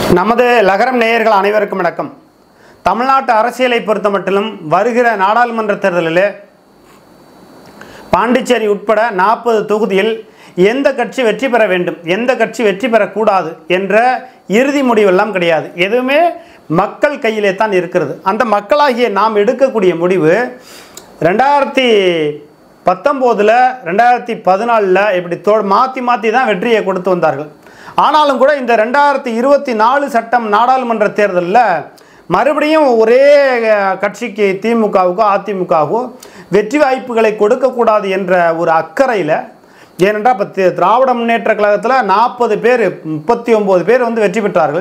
நமது லகரம் நேயர்கள் அனைவருக்கும் வணக்கம் தமிழ்நாட்டு அரசியலை பொறுத்த மட்டிலும் வருகிற நாடாளுமன்ற தேர்தலில் பாண்டிச்சேரி உட்பட நாற்பது தொகுதியில் எந்த கட்சி வெற்றி பெற வேண்டும் எந்த கட்சி வெற்றி பெறக்கூடாது என்ற இறுதி முடிவெல்லாம் கிடையாது எதுவுமே மக்கள் கையிலே தான் இருக்கிறது அந்த மக்களாகிய நாம் எடுக்கக்கூடிய முடிவு ரெண்டாயிரத்தி பத்தொம்போதில் ரெண்டாயிரத்தி பதினாலில் இப்படி தோ மாற்றி மாற்றி தான் வெற்றியை கொடுத்து வந்தார்கள் ஆனாலும் கூட இந்த ரெண்டாயிரத்தி இருபத்தி நாலு சட்டம் நாடாளுமன்ற தேர்தலில் மறுபடியும் ஒரே அஹ், கட்சிக்கு திமுகவுக்கோ அதிமுகவோ வெற்றி வாய்ப்புகளை கொடுக்கக்கூடாது என்ற ஒரு அக்கறையில் ஏனென்றால் இப்போ தி- திராவிட முன்னேற்ற கழகத்தில் நாற்பது பேர் முப்பத்தி ஒம்பது பேர் வந்து வெற்றி பெற்றார்கள்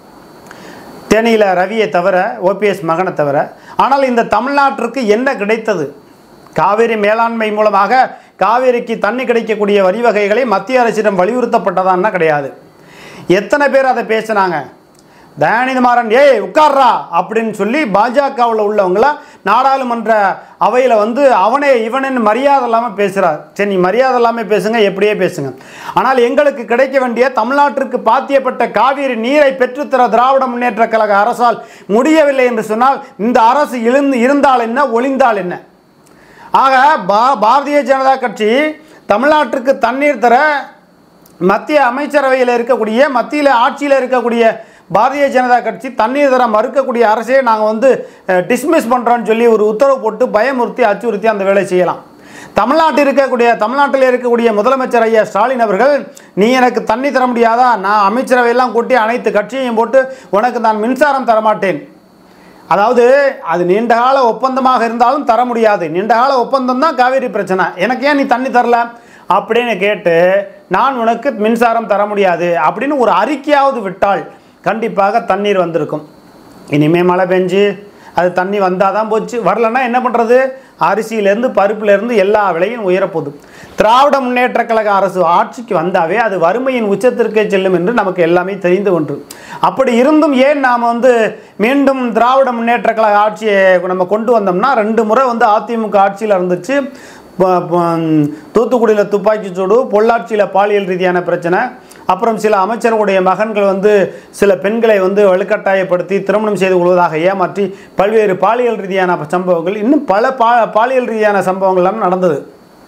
தேனியில் ரவியை தவிர ஓபிஎஸ் மகனை தவிர ஆனால் இந்த தமிழ்நாட்டிற்கு என்ன கிடைத்தது காவிரி மேலாண்மை மூலமாக காவிரிக்கு தண்ணி கிடைக்கக்கூடிய வழிவகைகளை மத்திய அரசிடம் வலியுறுத்தப்பட்டதான்னா கிடையாது எத்தனை பேர் அதை பேசினாங்க தயாநிதிமாறன் ஏய் உட்கார்றா அப்படின்னு சொல்லி பாஜகவில் உள்ளவங்களாம் நாடாளுமன்ற அவையில் வந்து அவனே இவனன்னு மரியாதை இல்லாமல் பேசுகிறார் சரி நீ மரியாதை இல்லாமல் பேசுங்க எப்படியே பேசுங்க ஆனால் எங்களுக்கு கிடைக்க வேண்டிய தமிழ்நாட்டிற்கு பாத்தியப்பட்ட காவிரி நீரை பெற்றுத்தர திராவிட முன்னேற்ற கழக அரசால் முடியவில்லை என்று சொன்னால் இந்த அரசு எழுந்து இருந்தால் என்ன ஒளிந்தால் என்ன ஆக பா பாரதிய ஜனதா கட்சி தமிழ்நாட்டுக்கு தண்ணீர் தர மத்திய அமைச்சரவையில் இருக்கக்கூடிய மத்தியில் ஆட்சியில் இருக்கக்கூடிய பாரதிய ஜனதா கட்சி தண்ணீர் தர மறுக்கக்கூடிய அரசே நாங்கள் வந்து டிஸ்மிஸ் பண்ணுறோன்னு சொல்லி ஒரு உத்தரவு போட்டு பயமுறுத்தி அச்சுறுத்தி அந்த வேலை செய்யலாம் தமிழ்நாட்டில் இருக்கக்கூடிய தமிழ்நாட்டில் இருக்கக்கூடிய முதலமைச்சர் ஐயா ஸ்டாலின் அவர்கள் நீ எனக்கு தண்ணி தர முடியாதா நான் அமைச்சரவையெல்லாம் கூட்டி அனைத்து கட்சியையும் போட்டு உனக்கு நான் மின்சாரம் தரமாட்டேன் அதாவது அது நீண்டகால ஒப்பந்தமாக இருந்தாலும் தர முடியாது நீண்டகால ஒப்பந்தம் தான் காவேரி பிரச்சனை எனக்கு ஏன் நீ தண்ணி தரல அப்படின்னு கேட்டு நான் உனக்கு மின்சாரம் தர முடியாது அப்படின்னு ஒரு அறிக்கையாவது விட்டால் கண்டிப்பாக தண்ணீர் வந்திருக்கும் இனிமே மழை பெஞ்சு அது தண்ணி வந்தால் தான் போச்சு வரலன்னா என்ன பண்ணுறது அரிசியிலேருந்து பருப்புலேருந்து எல்லா விலையும் உயரப்போகுது திராவிட முன்னேற்ற கழக அரசு ஆட்சிக்கு வந்தாவே அது வறுமையின் உச்சத்திற்கே செல்லும் என்று நமக்கு எல்லாமே தெரிந்து ஒன்று அப்படி இருந்தும் ஏன் நாம் வந்து மீண்டும் திராவிட முன்னேற்ற கழக ஆட்சியை நம்ம கொண்டு வந்தோம்னா ரெண்டு முறை வந்து அதிமுக ஆட்சியில் இருந்துச்சு ப- ப- தூத்துக்குடியில் துப்பாக்கி சூடு பொள்ளாச்சியில் பாலியல் ரீதியான பிரச்சனை அப்புறம் சில அமைச்சர்களுடைய மகன்கள் வந்து சில பெண்களை வந்து வலுக்கட்டாயப்படுத்தி திருமணம் செய்து கொள்வதாக ஏமாற்றி பல்வேறு பாலியல் ரீதியான சம்பவங்கள் இன்னும் பல பா பாலியல் ரீதியான சம்பவங்கள்லாம் நடந்தது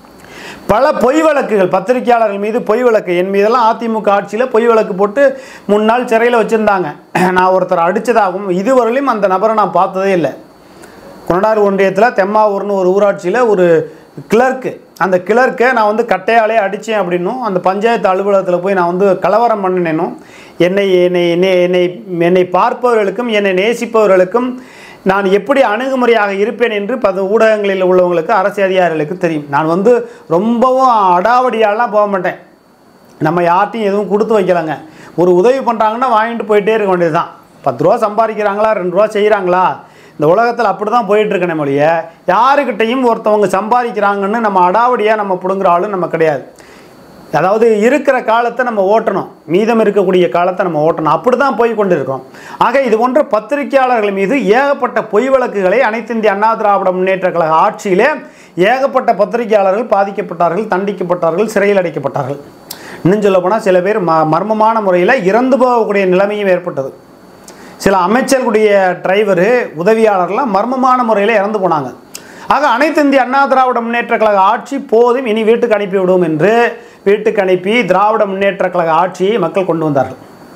பல பொய் வழக்குகள் பத்திரிகையாளர்கள் மீது பொய் வழக்கு என் மீதெல்லாம் அதிமுக ஆட்சியில் பொய் வழக்கு போட்டு மூணு நாள் சிறையில் வச்சுருந்தாங்க நான் ஒருத்தர் அடித்ததாகவும் இதுவரையிலும் அந்த நபரை நான் பார்த்ததே இல்லை கொண்டாடு ஒன்றியத்தில் தெம்மாவூர்னு ஒரு ஊராட்சியில் ஒரு கிளர்க்கு அந்த கிளர்க்கை நான் வந்து கட்டையாலே அடித்தேன் அப்படின்னும் அந்த பஞ்சாயத்து அலுவலகத்தில் போய் நான் வந்து கலவரம் பண்ணினேனும் என்னை என்னை என்னை என்னை என்னை பார்ப்பவர்களுக்கும் என்னை நேசிப்பவர்களுக்கும் நான் எப்படி அணுகுமுறையாக இருப்பேன் என்று பல ஊடகங்களில் உள்ளவங்களுக்கு அரசு அதிகாரிகளுக்கு தெரியும் நான் வந்து ரொம்பவும் அடாவடியாலாம் போக மாட்டேன் நம்ம யார்ட்டையும் எதுவும் கொடுத்து வைக்கலங்க ஒரு உதவி பண்ணுறாங்கன்னா வாங்கிட்டு போயிட்டே இருக்க வேண்டியது தான் பத்து ரூபா சம்பாதிக்கிறாங்களா ரெண்டு ரூபா செய்கிறாங்களா இந்த உலகத்தில் அப்படி தான் போயிட்டுருக்கனே மொழிய யாருக்கிட்டையும் ஒருத்தவங்க சம்பாதிக்கிறாங்கன்னு நம்ம அடாவடியாக நம்ம பிடுங்குற ஆளும் நம்ம கிடையாது அதாவது இருக்கிற காலத்தை நம்ம ஓட்டணும் மீதம் இருக்கக்கூடிய காலத்தை நம்ம ஓட்டணும் அப்படி தான் போய் கொண்டு இருக்கோம் ஆக இது போன்ற பத்திரிகையாளர்கள் மீது ஏகப்பட்ட பொய் வழக்குகளை அனைத்து இந்திய அண்ணா திராவிட முன்னேற்ற கழக ஆட்சியிலே ஏகப்பட்ட பத்திரிகையாளர்கள் பாதிக்கப்பட்டார்கள் தண்டிக்கப்பட்டார்கள் சிறையில் அடைக்கப்பட்டார்கள் இன்னும் சொல்ல போனால் சில பேர் ம மர்மமான முறையில் இறந்து போகக்கூடிய நிலைமையும் ஏற்பட்டது சில அமைச்சர்களுடைய டிரைவரு உதவியாளர்லாம் மர்மமான முறையில் இறந்து போனாங்க ஆக அனைத்து இந்திய அண்ணா திராவிட முன்னேற்ற கழக ஆட்சி போதும் இனி வீட்டுக்கு அனுப்பி விடுவோம் என்று வீட்டுக்கு அனுப்பி திராவிட முன்னேற்ற கழக ஆட்சியை மக்கள் கொண்டு வந்தார்கள்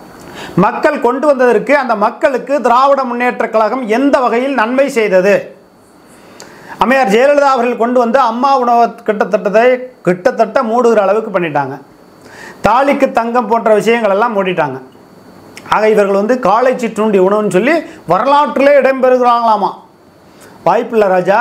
மக்கள் கொண்டு வந்ததற்கு அந்த மக்களுக்கு திராவிட முன்னேற்ற கழகம் எந்த வகையில் நன்மை செய்தது அம்மையார் ஜெயலலிதா அவர்கள் கொண்டு வந்த அம்மா உணவு கிட்டத்தட்டத்தை கிட்டத்தட்ட மூடுகிற அளவுக்கு பண்ணிட்டாங்க தாலிக்கு தங்கம் போன்ற விஷயங்கள் எல்லாம் மூடிட்டாங்க ஆக இவர்கள் வந்து காலை சிற்றுண்டி உணவுன்னு சொல்லி வரலாற்றிலே இடம்பெறுகிறாங்களாமா வாய்ப்பில்லை ராஜா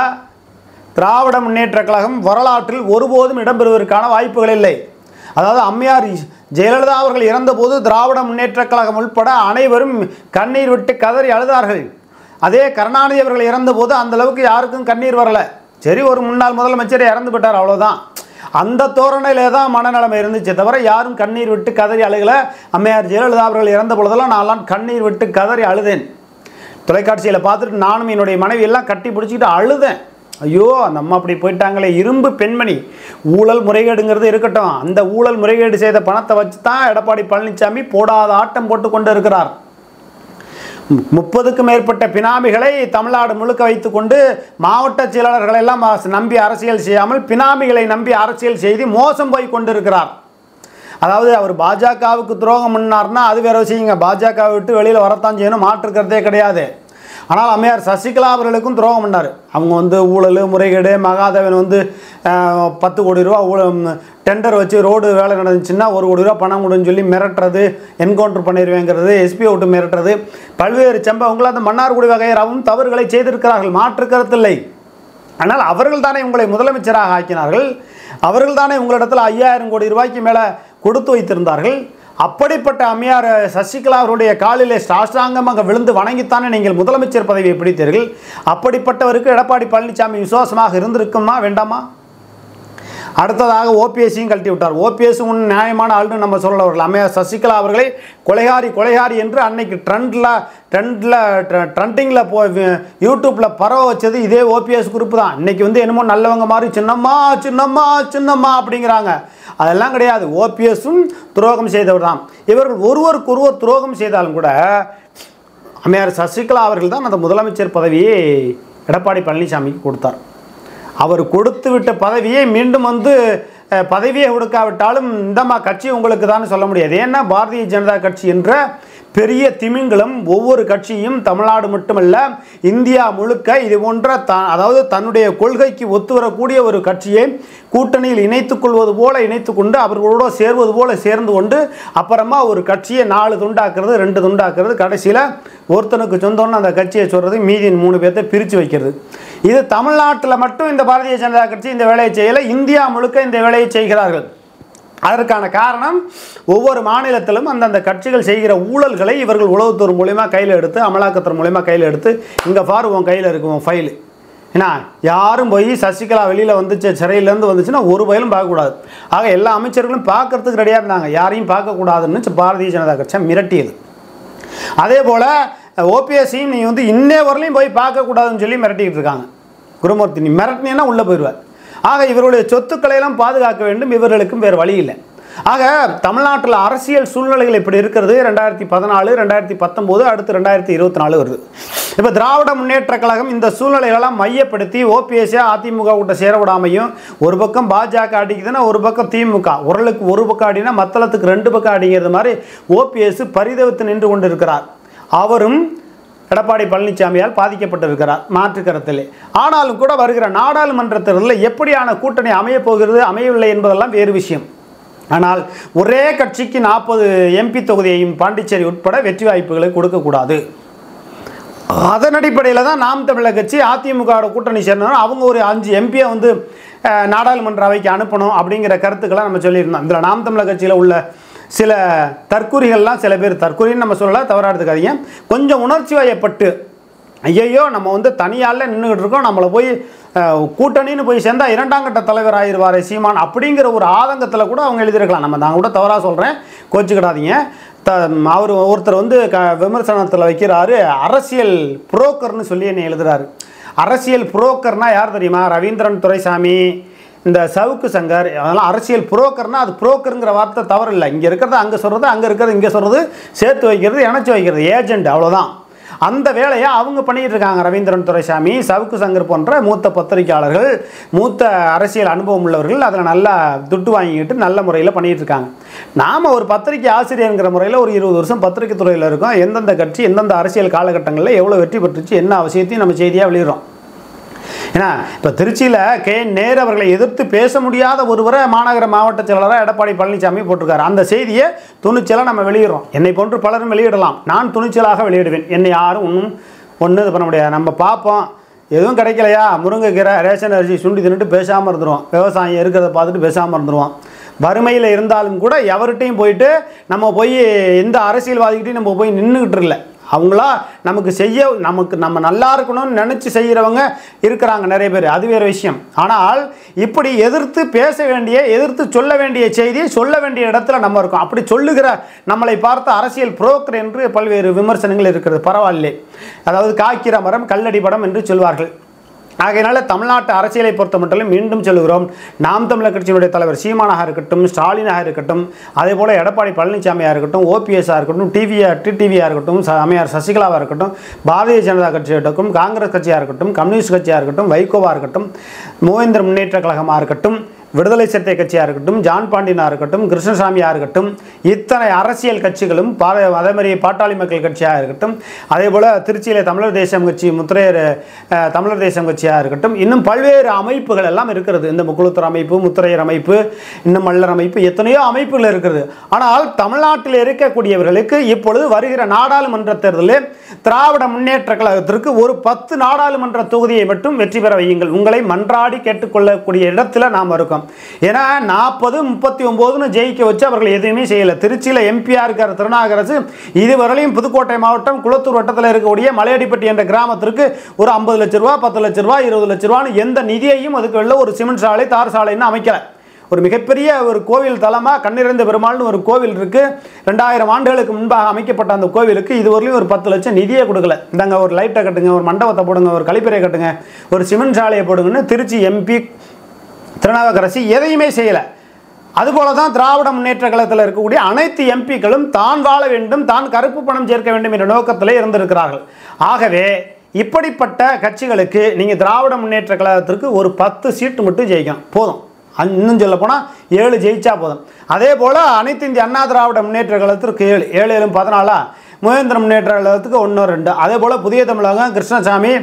திராவிட முன்னேற்ற கழகம் வரலாற்றில் ஒருபோதும் இடம்பெறுவதற்கான வாய்ப்புகள் இல்லை அதாவது அம்மையார் ஜெயலலிதா அவர்கள் இறந்தபோது திராவிட முன்னேற்ற கழகம் உள்பட அனைவரும் கண்ணீர் விட்டு கதறி அழுதார்கள் அதே கருணாநிதி அவர்கள் இறந்தபோது அந்த அளவுக்கு யாருக்கும் கண்ணீர் வரல சரி ஒரு முன்னாள் முதலமைச்சர் இறந்து விட்டார் அவ்வளோதான் அந்த தோரணையிலே தான் மனநலம் இருந்துச்சே தவிர யாரும் கண்ணீர் விட்டு கதறி அழுகல அம்மையார் ஜெயலலிதா அவர்கள் இறந்த பொழுதெல்லாம் நான்லாம் கண்ணீர் விட்டு கதறி அழுதேன் தொலைக்காட்சியில் பார்த்துட்டு நானும் என்னுடைய மனைவி எல்லாம் கட்டி பிடிச்சிக்கிட்டு அழுதேன் ஐயோ அந்த அம்மா அப்படி போயிட்டாங்களே இரும்பு பெண்மணி ஊழல் முறைகேடுங்கிறது இருக்கட்டும் அந்த ஊழல் முறைகேடு செய்த பணத்தை வச்சு தான் எடப்பாடி பழனிசாமி போடாத ஆட்டம் போட்டு கொண்டு இருக்கிறார் மு- முப்பதுக்கும் மேற்பட்ட பினாமிகளை தமிழ்நாடு முழுக்க வைத்துக்கொண்டு மாவட்ட செயலாளர்கள் எல்லாம் அ- நம்பி அரசியல் செய்யாமல் பினாமிகளை நம்பி அரசியல் செய்து மோசம் போய் கொண்டிருக்கிறார் அதாவது அவர் பாஜகவுக்கு துரோகம் பண்ணார்னா அது வேற விஷயங்க பாஜக விட்டு வெளியில் வரத்தான் செய்யணும் மாற்றுக்கிறதே கிடையாது ஆனால் அம்மையார் சசிகலா அவர்களுக்கும் துரோகம் பண்ணார் அவங்க வந்து ஊழல் முறைகேடு மகாதேவன் வந்து அஹ், பத்து கோடி ரூபா ஊழல் டெண்டர் வச்சு ரோடு வேலை நடந்துச்சுன்னா ஒரு கோடி ரூபா பணம் கொடுன்னு சொல்லி மிரட்டுறது என்கவுண்டர் பண்ணிடுவேங்கிறது எஸ்பி விட்டு மிரட்டுறது பல்வேறு சம்பவங்கள் அந்த மன்னார்குடி வகையராவும் தவறுகளை செய்திருக்கிறார்கள் மாற்று கருத்தில்லை ஆனால் அவர்கள் தானே உங்களை முதலமைச்சராக ஆக்கினார்கள் அவர்கள் தானே உங்களிடத்தில் ஐயாயிரம் கோடி ரூபாய்க்கு மேலே கொடுத்து வைத்திருந்தார்கள் அப்படிப்பட்ட அம்மையார் சசிகலா அவருடைய காலிலே சாஷ்டாங்கமாக விழுந்து வணங்கித்தானே நீங்கள் முதலமைச்சர் பதவியை பிடித்தீர்கள் அப்படிப்பட்டவருக்கு எடப்பாடி பழனிசாமி விசுவாசமாக இருந்திருக்குமா வேண்டாமா அடுத்ததாக ஓபிஎஸ்சியும் கழட்டி விட்டார் ஓபிஎஸ் உன் நியாயமான ஆள்னு நம்ம சொல்ல வரல அம்மையார் சசிகலா அவர்களை கொலைகாரி கொலைகாரி என்று அன்னைக்கு ட்ரெண்டில் ட்ரெண்டில் ட்ரெண்டிங்கில் போ யூடியூப்பில் பரவ வச்சது இதே ஓபிஎஸ் குரூப் தான் இன்னைக்கு வந்து என்னமோ நல்லவங்க மாதிரி சின்னம்மா சின்னம்மா சின்னம்மா அப்படிங்கிறாங்க அதெல்லாம் கிடையாது ஓபிஎஸும் துரோகம் செய்தவர் தான் இவர்கள் ஒருவருக்கு ஒருவர் துரோகம் செய்தாலும் கூட அம்மையார் சசிகலா அவர்கள் தான் அந்த முதலமைச்சர் பதவியை எடப்பாடி பழனிசாமிக்கு கொடுத்தார் அவர் கொடுத்து விட்ட பதவியை மீண்டும் வந்து அஹ், பதவியை கொடுக்காவிட்டாலும் இந்தம்மா கட்சி உங்களுக்கு தான் சொல்ல முடியாது ஏன்னா பாரதிய ஜனதா கட்சி என்ற பெரிய திமிங்கலம் ஒவ்வொரு கட்சியும் தமிழ்நாடு மட்டுமல்ல இந்தியா முழுக்க இது போன்ற த அதாவது தன்னுடைய கொள்கைக்கு ஒத்து வரக்கூடிய ஒரு கட்சியை கூட்டணியில் இணைத்துக் கொள்வது போல இணைத்து கொண்டு அவர்களோட சேர்வது போல சேர்ந்து கொண்டு அப்புறமா ஒரு கட்சியை நாலு துண்டாக்குறது ரெண்டு துண்டாக்குறது கடைசியில் ஒருத்தனுக்கு சொந்தம்னு அந்த கட்சியை சொல்கிறது மீதி மூணு பேர்த்த பிரித்து வைக்கிறது இது தமிழ்நாட்டில் மட்டும் இந்த பாரதிய ஜனதா கட்சி இந்த வேலையை செய்யலை இந்தியா முழுக்க இந்த வேலையை செய்கிறார்கள் அதற்கான காரணம் ஒவ்வொரு மாநிலத்திலும் அந்தந்த கட்சிகள் செய்கிற ஊழல்களை இவர்கள் உளவுத்துறை மூலயமா கையில் எடுத்து அமலாக்கத்துறை மூலயமா கையில் எடுத்து இங்கே பாரு உன் கையில் இருக்கு உன் ஃபைலு ஏன்னா யாரும் போய் சசிகலா வெளியில் வந்துச்சு சிறையிலேருந்து வந்துச்சுன்னா ஒரு பயிலும் பார்க்கக்கூடாது ஆக எல்லா அமைச்சர்களும் பார்க்கறதுக்கு ரெடியாக இருந்தாங்க யாரையும் பார்க்கக்கூடாதுன்னு பாரதிய ஜனதா கட்சி மிரட்டியது அதே போல் ஓபிஎஸ்சியும் நீ வந்து இன்னே வரலையும் போய் பார்க்கக்கூடாதுன்னு சொல்லி மிரட்டிக்கிட்டு இருக்காங்க குருமூர்த்தி நீ மிரட்டினீன்னா உள்ளே போயிடுவார் ஆக இவருடைய சொத்துக்களை எல்லாம் பாதுகாக்க வேண்டும் இவர்களுக்கும் வேறு வழி இல்லை ஆக தமிழ்நாட்டில் அரசியல் சூழ்நிலைகள் இப்படி இருக்கிறது ரெண்டாயிரத்தி பதினாலு ரெண்டாயிரத்தி பத்தொம்போது அடுத்து ரெண்டாயிரத்தி இருபத்தி நாலு வருது இப்போ திராவிட முன்னேற்ற கழகம் இந்த சூழ்நிலைகளெல்லாம் மையப்படுத்தி ஓபிஎஸ்ஸை அதிமுக கிட்ட சேர விடாமையும் ஒரு பக்கம் பாஜக அடிக்குதுன்னா ஒரு பக்கம் திமுக உரலுக்கு ஒரு பக்கம் அடினா மத்தளத்துக்கு ரெண்டு பக்கம் அடிங்கிறது மாதிரி ஓபிஎஸ் பரிதவித்து நின்று கொண்டிருக்கிறார் அவரும் எடப்பாடி பழனிசாமியால் பாதிக்கப்பட்டிருக்கிறார் மாற்று கருத்திலே ஆனாலும் கூட வருகிற நாடாளுமன்ற தேர்தலில் எப்படியான கூட்டணி அமையப் போகிறது அமையவில்லை என்பதெல்லாம் வேறு விஷயம் ஆனால் ஒரே கட்சிக்கு நாற்பது எம்பி தொகுதியையும் பாண்டிச்சேரி உட்பட வெற்றி வாய்ப்புகளை கொடுக்கக்கூடாது அதன் அடிப்படையில் தான் நாம் தமிழர் கட்சி அதிமுகவோட கூட்டணி சேர்ந்தோம் அவங்க ஒரு அஞ்சு எம்பியை வந்து அஹ், நாடாளுமன்ற அவைக்கு அனுப்பணும் அப்படிங்கிற கருத்துக்களை நம்ம சொல்லியிருந்தோம் இதில் நாம் தமிழர் கட்சியில் உள்ள சில தற்குறிகள்லாம் சில பேர் தற்குறின்னு நம்ம சொல்லலாம் தவறாக எடுத்துக்காதீங்க கொஞ்சம் உணர்ச்சி வயப்பட்டு ஐயையோ நம்ம வந்து தனியால் நின்றுக்கிட்டு இருக்கோம் நம்மளை போய் அஹ், கூட்டணின்னு போய் சேர்ந்தா இரண்டாம் கட்ட தலைவர் ஆயிடுவார் சீமான் அப்படிங்கிற ஒரு ஆதங்கத்தில் கூட அவங்க எழுதியிருக்கலாம் நம்ம நான் கூட தவறாக சொல்கிறேன் கோச்சிக்கிடாதீங்க த அவர் ஒருத்தர் வந்து க விமர்சனத்தில் வைக்கிறாரு அரசியல் புரோக்கர்னு சொல்லி என்னை எழுதுறாரு அரசியல் புரோக்கர்னா யார் தெரியுமா ரவீந்திரன் துரைசாமி இந்த சவுக்கு சங்கர் அதெல்லாம் அரசியல் புரோக்கர்னா அது புரோக்கருங்கிற வார்த்தை தவறு இல்லை இங்கே இருக்கிறது அங்கே சொல்கிறது அங்கே இருக்கிறது இங்கே சொல்கிறது சேர்த்து வைக்கிறது இணைச்சி வைக்கிறது ஏஜென்ட் அவ்வளோதான் அந்த வேலையை அவங்க பண்ணிட்டு இருக்காங்க ரவீந்திரன் துரைசாமி சவுக்கு சங்கர் போன்ற மூத்த பத்திரிகையாளர்கள் மூத்த அரசியல் அனுபவம் உள்ளவர்கள் அதில் நல்லா துட்டு வாங்கிக்கிட்டு நல்ல முறையில் பண்ணிட்டு இருக்காங்க நாம் ஒரு பத்திரிகை ஆசிரியருங்கிற முறையில் ஒரு இருபது வருஷம் பத்திரிகை துறையில் இருக்கோம் எந்தெந்த கட்சி எந்தெந்த அரசியல் காலகட்டங்களில் எவ்வளோ வெற்றி பெற்றுச்சு என்ன அவசியத்தையும் நம்ம செய்தியாக வெளியிடுறோம் ஏன்னா இப்போ திருச்சியில் கே நேரு அவர்களை எதிர்த்து பேச முடியாத ஒருவரை மாநகர மாவட்ட செயலாளராக எடப்பாடி பழனிசாமி போட்டிருக்காரு அந்த செய்தியை துணிச்சலாக நம்ம வெளியிடுறோம் என்னை போன்று பலரும் வெளியிடலாம் நான் துணிச்சலாக வெளியிடுவேன் என்னை யாரும் ஒன்றும் ஒன்றும் இது பண்ண முடியாது நம்ம பார்ப்போம் எதுவும் கிடைக்கலையா முருங்கைக்கீரை ரேஷன் அரிசி சுண்டி தின்னுட்டு பேசாமல் இருந்துருவோம் விவசாயம் இருக்கிறத பார்த்துட்டு பேசாமல் இருந்துருவோம் வறுமையில் இருந்தாலும் கூட எவர்கிட்டையும் போயிட்டு நம்ம போய் எந்த அரசியல்வாதிகிட்டையும் நம்ம போய் நின்றுக்கிட்டு இல்லை அவங்களா நமக்கு செய்ய நமக்கு நம்ம நல்லா இருக்கணும்னு நினச்சி செய்கிறவங்க இருக்கிறாங்க நிறைய பேர் அது வேறு விஷயம் ஆனால் இப்படி எதிர்த்து பேச வேண்டிய எதிர்த்து சொல்ல வேண்டிய செய்தியை சொல்ல வேண்டிய இடத்துல நம்ம இருக்கோம் அப்படி சொல்லுகிற நம்மளை பார்த்த அரசியல் புரோக்கர் என்று பல்வேறு விமர்சனங்கள் இருக்கிறது பரவாயில்லை அதாவது காய்க்கிற மரம் கல்லடி படம் என்று சொல்வார்கள் ஆகையினால தமிழ்நாட்டு அரசியலை பொறுத்த மட்டும் மீண்டும் சொல்லுகிறோம் நாம் தமிழர் கட்சியினுடைய தலைவர் சீமானாக இருக்கட்டும் ஸ்டாலினாக இருக்கட்டும் அதே போல் எடப்பாடி பழனிசாமியாக இருக்கட்டும் ஓபிஎஸ்ஸாக இருக்கட்டும் டிவியா டிடிவியாக இருக்கட்டும் ச- அம்மையார் சசிகலாவாக இருக்கட்டும் பாரதிய ஜனதா கட்சியாக இருக்கட்டும் காங்கிரஸ் கட்சியாக இருக்கட்டும் கம்யூனிஸ்ட் கட்சியாக இருக்கட்டும் வைகோவாக இருக்கட்டும் மூவேந்திர முன்னேற்ற கழகமாக இருக்கட்டும் விடுதலை சிறுத்தை கட்சியாக இருக்கட்டும் ஜான் பாண்டியனாக இருக்கட்டும் கிருஷ்ணசாமியாக இருக்கட்டும் இத்தனை அரசியல் கட்சிகளும் பா அதே மாதிரி பாட்டாளி மக்கள் கட்சியாக இருக்கட்டும் அதே போல் திருச்சியில் தமிழர் தேசம் கட்சி முத்திரையர் அஹ், தமிழர் தேசம் கட்சியாக இருக்கட்டும் இன்னும் பல்வேறு அமைப்புகள் எல்லாம் இருக்கிறது இந்த முக்குழுத்தர் அமைப்பு முத்திரையர் அமைப்பு இன்னும் மல்லர் அமைப்பு எத்தனையோ அமைப்புகள் இருக்கிறது ஆனால் தமிழ்நாட்டில் இருக்கக்கூடியவர்களுக்கு இப்பொழுது வருகிற நாடாளுமன்ற தேர்தலில் திராவிட முன்னேற்ற கழகத்திற்கு ஒரு பத்து நாடாளுமன்ற தொகுதியை மட்டும் வெற்றி பெற வையுங்கள் உங்களை மன்றாடி கேட்டுக்கொள்ளக்கூடிய இடத்துல நாம் இருக்கோம் ஏன்னா நாற்பது முப்பத்தி ஒம்போதுன்னு ஜெயிக்க வச்சு அவர்கள் எதுவுமே செய்யலை திருச்சியில் எம்பியாக இருக்கிற திருநாகரசு இதுவரையிலும் புதுக்கோட்டை மாவட்டம் குளத்தூர் வட்டத்தில் இருக்கக்கூடிய மலையடிப்பட்டி என்ற கிராமத்திற்கு ஒரு ஐம்பது லட்ச ரூபா பத்து லட்ச ரூபா இருபது லட்ச ரூபான்னு எந்த நிதியையும் அதுக்கு வெளில ஒரு சிமெண்ட் சாலை தார் சாலைன்னு அமைக்கல ஒரு மிகப்பெரிய ஒரு கோவில் தலமாக கண்ணிறந்த பெருமாள்னு ஒரு கோவில் இருக்கு ரெண்டாயிரம் ஆண்டுகளுக்கு முன்பாக அமைக்கப்பட்ட அந்த கோவிலுக்கு இதுவரையிலும் ஒரு பத்து லட்சம் நிதியே கொடுக்கல இந்தாங்க ஒரு லைட்டை கட்டுங்க ஒரு மண்டபத்தை போடுங்க ஒரு கழிப்பறை கட்டுங்க ஒரு சிமெண்ட் சாலையை போடுங்கன்னு திருச்சி எம்பி திருநாவுக்கரசி எதையுமே செய்யலை அதுபோல தான் திராவிட முன்னேற்ற கழகத்தில் இருக்கக்கூடிய அனைத்து எம்பிக்களும் தான் வாழ வேண்டும் தான் கருப்பு பணம் சேர்க்க வேண்டும் என்ற நோக்கத்தில் இருந்திருக்கிறார்கள் ஆகவே இப்படிப்பட்ட கட்சிகளுக்கு நீங்கள் திராவிட முன்னேற்ற கழகத்திற்கு ஒரு பத்து சீட்டு மட்டும் ஜெயிக்கணும் போதும் அந்~ இன்னும் சொல்ல போனால் ஏழு ஜெயிச்சா போதும் அதே போல் அனைத்து இந்திய அண்ணா திராவிட முன்னேற்ற கழகத்திற்கு ஏழு ஏழு ஏழும் பதினாலா முகேந்திர முன்னேற்ற கழகத்துக்கு ஒன்று ரெண்டு அதே போல் புதிய தமிழகம் கிருஷ்ணசாமி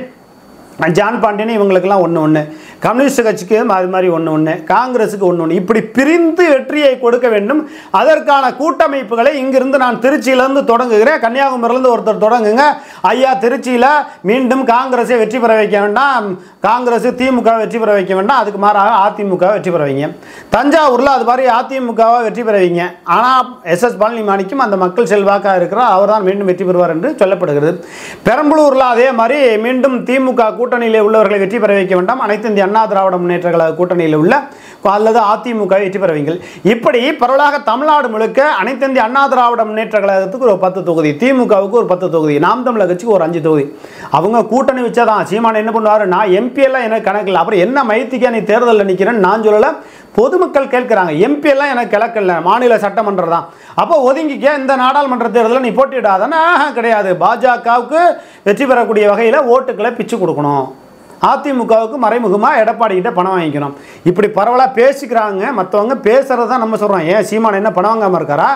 ஜான் பாண்டியன் இவங்களுக்கெல்லாம் ஒன்று ஒன்று கம்யூனிஸ்ட் கட்சிக்கு அது மாதிரி ஒன்று ஒன்று காங்கிரஸுக்கு ஒன்று ஒன்று இப்படி பிரிந்து வெற்றியை கொடுக்க வேண்டும் அதற்கான கூட்டமைப்புகளை இங்கிருந்து நான் திருச்சியிலேருந்து தொடங்குகிறேன் கன்னியாகுமரியிலேருந்து ஒருத்தர் தொடங்குங்க ஐயா திருச்சியில் மீண்டும் காங்கிரஸை வெற்றி பெற வைக்க வேண்டாம் காங்கிரஸ் திமுக வெற்றி பெற வைக்க வேண்டாம் அதுக்கு மாறாக அதிமுக வெற்றி பெற வைங்க தஞ்சாவூரில் அது மாதிரி அதிமுகவை வெற்றி பெற வைங்க ஆனால் எஸ்எஸ் பழனி மாணிக்கம் அந்த மக்கள் செல்வாக்காக இருக்கிறார் அவர் தான் மீண்டும் வெற்றி பெறுவார் என்று சொல்லப்படுகிறது பெரம்பலூரில் அதே மாதிரி மீண்டும் திமுக கூட்டணியில் உள்ளவர்களை வெற்றி பெற வைக்க வேண்டாம் அனைத்து இந்திய அண்ணா திராவிட முன்னேற்ற கழக கூட்டணியில் உள்ள அல்லது அதிமுக வெற்றி பெற வைங்கள் இப்படி பரவலாக தமிழ்நாடு முழுக்க அனைத்து இந்திய அண்ணா திராவிட முன்னேற்ற கழகத்துக்கு ஒரு பத்து தொகுதி திமுகவுக்கு ஒரு பத்து தொகுதி நாம் தமிழர் கட்சிக்கு ஒரு அஞ்சு தொகுதி அவங்க கூட்டணி வச்சாதான் சீமான் என்ன பண்ணுவார் நான் எம்பி எல்லாம் எனக்கு கணக்கு இல்லை அப்புறம் என்ன மைத்திக்கா நீ தேர்தலில் நிற்கிறேன்னு நான் சொல்லலை பொதுமக்கள் கேட்குறாங்க எம்பி எல்லாம் எனக்கு கிழக்கில்ல மாநில சட்டமன்றம் தான் அப்போ ஒதுங்கிக்க இந்த நாடாளுமன்ற தேர்தலில் நீ போட்டியிடாதானே ஆஹா, கிடையாது பாஜகவுக்கு வெற்றி பெறக்கூடிய வகையில் ஓட்டுக்களை பிச்சு கொடுக்கணும் அதிமுகவுக்கு மறைமுகமாக எடப்பாடி கிட்ட பணம் வாங்கிக்கணும் இப்படி பரவலாக பேசிக்கிறாங்க மற்றவங்க பேசுறது தான் நம்ம சொல்கிறோம் ஏன் சீமான் என்ன பணம் வாங்காமல் இருக்காரா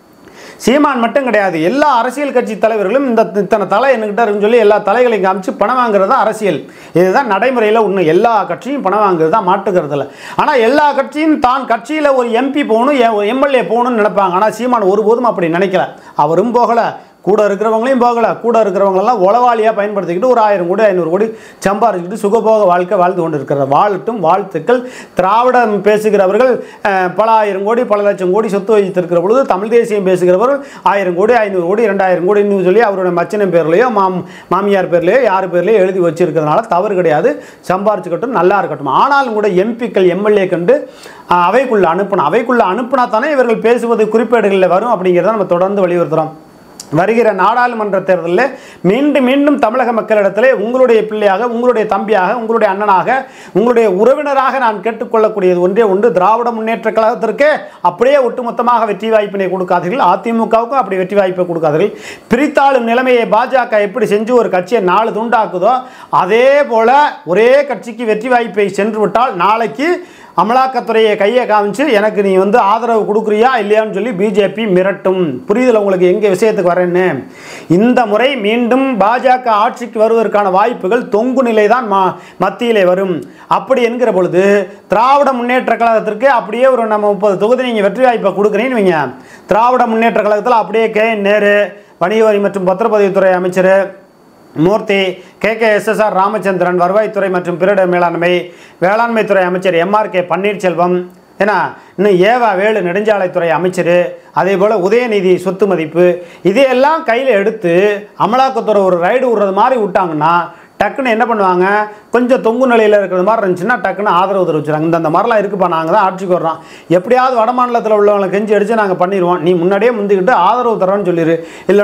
சீமான் மட்டும் கிடையாது எல்லா அரசியல் கட்சி தலைவர்களும் இந்த இத்தனை தலை என்கிட்ட இருக்குன்னு சொல்லி எல்லா தலைகளையும் காமிச்சு பணம் வாங்குறது தான் அரசியல் இதுதான் நடைமுறையில் ஒன்று எல்லா கட்சியும் பணம் வாங்குறது தான் மாட்டுக்கிறதுல ஆனால் எல்லா கட்சியும் தான் கட்சியில் ஒரு எம்பி போகணும் எம்எல்ஏ போகணும்னு நினைப்பாங்க ஆனால் சீமான் ஒருபோதும் அப்படி நினைக்கல அவரும் போகலை கூட இருக்கிறவங்களையும் போகல கூட இருக்கிறவங்களெல்லாம் உளவாளியாக பயன்படுத்திக்கிட்டு ஒரு ஆயிரம் கோடி ஐநூறு கோடி சம்பாதிச்சுக்கிட்டு சுகபோக வாழ்க்கை வாழ்ந்து கொண்டு இருக்கிற வாழட்டும் வாழ்த்துக்கள் திராவிடம் பேசுகிறவர்கள் அஹ், பல ஆயிரம் கோடி பல லட்சம் கோடி சொத்து வைத்திருக்கிற பொழுது தமிழ் தேசியம் பேசுகிறவர்கள் ஆயிரம் கோடி ஐநூறு கோடி ரெண்டாயிரம் கோடின்னு சொல்லி அவருடைய மச்சனம் பேர்லையோ மாம் மாமியார் பேர்லையோ யார் பேர்லையோ எழுதி வச்சிருக்கிறதுனால தவறு கிடையாது சம்பாரிச்சுக்கட்டும் நல்லா இருக்கட்டும் ஆனாலும் கூட எம்பிக்கள் எம்எல்ஏ கண்டு அஹ், அவைக்குள்ள அனுப்பணும் அவைக்குள்ள அனுப்புனா தானே இவர்கள் பேசுவது குறிப்பேடுகளில் வரும் அப்படிங்கிறத நம்ம தொடர்ந்து வலியுறுத்துகிறோம் வருகிற நாடாளுமன்ற தேர்தலில் மீண்டும் மீண்டும் தமிழக மக்களிடத்திலே உங்களுடைய பிள்ளையாக உங்களுடைய தம்பியாக உங்களுடைய அண்ணனாக உங்களுடைய உறவினராக நான் கேட்டுக்கொள்ளக்கூடியது ஒன்றே ஒன்று திராவிட முன்னேற்ற கழகத்திற்கு அப்படியே ஒட்டுமொத்தமாக வெற்றி வாய்ப்பினை கொடுக்காதீர்கள் அதிமுகவுக்கும் அப்படி வெற்றி வாய்ப்பை கொடுக்காதீர்கள் பிரித்தாளும் நிலைமையை பாஜக எப்படி செஞ்சு ஒரு கட்சியை நாலு துண்டாக்குதோ அதே போல ஒரே கட்சிக்கு வெற்றி வாய்ப்பை சென்று விட்டால் நாளைக்கு அமலாக்கத்துறையை கையை காமிச்சு எனக்கு நீ வந்து ஆதரவு கொடுக்குறியா இல்லையான்னு சொல்லி பிஜேபி மிரட்டும் புரியுதுல உங்களுக்கு எங்கே விஷயத்துக்கு வரேன்னு இந்த முறை மீண்டும் பாஜக ஆட்சிக்கு வருவதற்கான வாய்ப்புகள் தொங்கு நிலை தான் மா மத்தியிலே வரும் அப்படி என்கிற பொழுது திராவிட முன்னேற்ற கழகத்திற்கு அப்படியே ஒரு நம்ம முப்பது தொகுதி நீங்கள் வெற்றி வாய்ப்பை கொடுக்குறீன்னு வைங்க திராவிட முன்னேற்ற கழகத்தில் அப்படியே கே என் நேரு வணிக வரி மற்றும் பத்திரப்பதிவுத்துறை அமைச்சர் Moorthy K K SSR Ramachandran வருவாய்த்துறை மற்றும் பிரிட மேலாண்மை வேளாண்மைத்துறை அமைச்சர் எம்ஆர் கே பன்னீர்செல்வம் ஏன்னா இன்னும் ஏவா வேலு நெடுஞ்சாலைத்துறை அமைச்சர் அதே போல் உதயநிதி சொத்து மதிப்பு இதையெல்லாம் கையில் எடுத்து அமலாக்கத்துறை ஒரு ரைடு விடுறது மாதிரி விட்டாங்கன்னா டக்குன்னு என்ன பண்ணுவாங்க கொஞ்சம் தொங்கு நிலையில் இருக்கிறது மாதிரி இருந்துச்சுன்னா டக்குன்னு ஆதரவு தெரிவிச்சுறாங்க இந்த அந்த மாதிரிலாம் இருக்குப்பா நாங்கள் தான் ஆட்சிக்கு வர்றோம் எப்படியாவது வட மாநிலத்தில் உள்ளவங்களை கெஞ்சி அடித்து நாங்கள் பண்ணிடுவோம் நீ முன்னாடியே முந்திக்கிட்டு ஆதரவு தரோன்னு சொல்லிடு இல்லைன்னா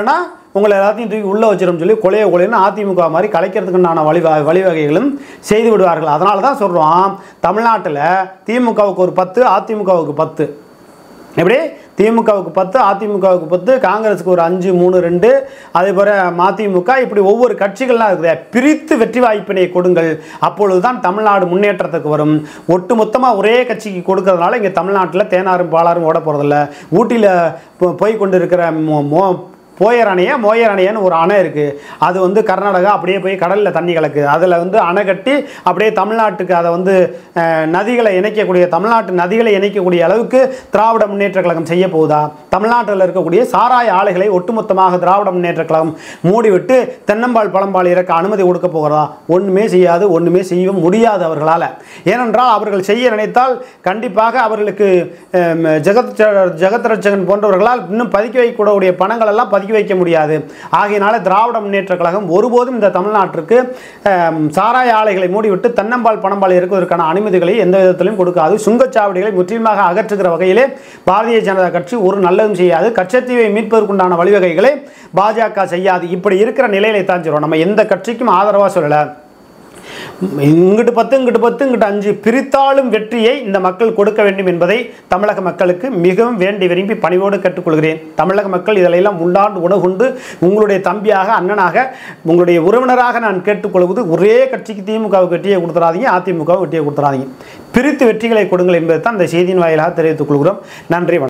உங்களை எல்லாத்தையும் தூக்கி உள்ளே வச்சிடும் சொல்லி கொலைய கொலைன்னு அதிமுக மாதிரி கலைக்கிறதுக்குண்டான வழி வழிவகைகளும் செய்து விடுவார்கள் அதனால தான் சொல்கிறோம் தமிழ்நாட்டில் திமுகவுக்கு ஒரு பத்து அதிமுகவுக்கு பத்து எப்படி திமுகவுக்கு பத்து அதிமுகவுக்கு பத்து காங்கிரஸுக்கு ஒரு அஞ்சு மூணு ரெண்டு அதே போல் மதிமுக இப்படி ஒவ்வொரு கட்சிகள்லாம் இருக்குது பிரித்து வெற்றி வாய்ப்பினை கொடுங்கள் அப்பொழுது தான் தமிழ்நாடு முன்னேற்றத்துக்கு வரும் ஒட்டு மொத்தமாக ஒரே கட்சிக்கு கொடுக்கறதுனால இங்கே தமிழ்நாட்டில் தேனாரும் பாலாரும் ஓட போகிறதில்ல ஊட்டியில் போ- போய் கொண்டு இருக்கிற மோ- மோ போயர் அணையா மோயர் அணையான்னு ஒரு அணை இருக்குது அது வந்து கர்நாடகா அப்படியே போய் கடலில் தண்ணி கலக்குது அதில் வந்து அணை கட்டி அப்படியே தமிழ்நாட்டுக்கு அதை வந்து அஹ், நதிகளை இணைக்கக்கூடிய தமிழ்நாட்டு நதிகளை இணைக்கக்கூடிய அளவுக்கு திராவிட முன்னேற்ற கழகம் செய்ய போகுதா தமிழ்நாட்டில் இருக்கக்கூடிய சாராய ஆலைகளை ஒட்டுமொத்தமாக திராவிட முன்னேற்ற கழகம் மூடிவிட்டு தென்னம்பால் பழம்பால் இறக்க அனுமதி கொடுக்க போகிறதா ஒன்றுமே செய்யாது ஒன்றுமே செய்ய முடியாது அவர்களால் ஏனென்றால் அவர்கள் செய்ய நினைத்தால் கண்டிப்பாக அவர்களுக்கு அஹ், ஜெகத் ஜெகத் ரட்சகன் போன்றவர்களால் இன்னும் பதுக்கி வைக்கக்கூடிய பணங்கள் எல்லாம் பதுக்கி வைக்க முடியாது ஆகையினால திராவிட முன்னேற்ற கழகம் ஒருபோதும் இந்த தமிழ்நாட்டிற்கு அஹ், சாராய ஆலைகளை மூடிவிட்டு தென்னம்பால் பணம்பால் இருக்குவதற்கான அனுமதிகளை எந்த விதத்திலும் கொடுக்காது சுங்கச்சாவடிகளை முற்றிலுமாக அகற்றுகிற வகையிலே பாரதிய ஜனதா கட்சி ஒரு நல்லதும் செய்யாது கச்சத்தீவை மீட்பதற்குண்டான வழிவகைகளை பாஜக செய்யாது இப்படி இருக்கிற நிலையில தான் சொல்றோம் நம்ம எந்த கட்சிக்கும் ஆதரவாக சொல்லலை இங்கிட்டு பத்து இங்கிட்டு பத்து இங்கிட்டு அஞ்சு பிரித்தாலும் வெற்றியை இந்த மக்கள் கொடுக்க வேண்டும் என்பதை தமிழக மக்களுக்கு மிகவும் வேண்டி விரும்பி பணிவோடு கேட்டுக்கொள்கிறேன் தமிழக மக்கள் இதிலெல்லாம் உண்டாண்டு உணவுண்டு உங்களுடைய தம்பியாக அண்ணனாக உங்களுடைய உறவினராக நான் கேட்டுக்கொள்வது ஒரே கட்சிக்கு திமுகவுக்கு வெற்றியை கொடுத்துறாதீங்க அதிமுகவுக்கு வெற்றியை கொடுத்துறாதீங்க பிரித்து வெற்றிகளை கொடுங்கள் என்பதை தான் இந்த செய்தியின் வாயிலாக தெரிவித்துக் கொள்கிறோம் நன்றி வணக்கம்